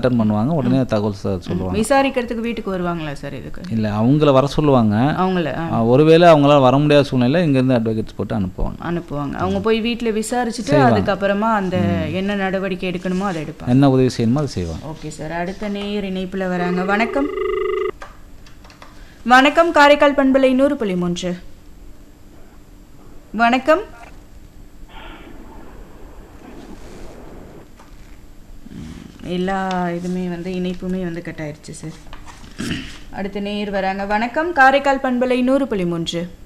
attend பண்ணுவாங்க உடனே தகவல் சொ- சொல்லுவாங்க விசாரிக்கிறதுக்கு வீட்டுக்கு வருவாங்களா சார் இதுக்கு இல்லை அவங்கள வர சொல்லுவாங்க அவங்கள ஆ, ஆ, ஒருவேளை அவங்களால வர முடியாத சூழ்நிலை இங்கேருந்து அட்வொகேட்ஸ் போட்டு அனுப்புவாங்க அனுப்புவாங்க அவங்க போய் வீட்ல விசாரிச்சுட்டு அதுக்கப்புறமா அந்த என்ன நடவடிக்கை எடுக்கணுமோ அதை எடுப்பாங்க என்ன உதவி செய்யணுமோ அதை செய்வாங்க ஓகே சார் அடுத்த நேயர் இணைப்புல வராங்க வணக்கம் வணக்கம் காரைக்கால் பண்பலை நூறு புள்ளி மூன்று வணக்கம் ம், எல்லா இதுமே வந்து இணைப்புமே வந்து கட் ஆயிருச்சு சார் அடுத்த நேயர் வராங்க வணக்கம் காரைக்கால் பண்பலை நூறு புள்ளி மூன்று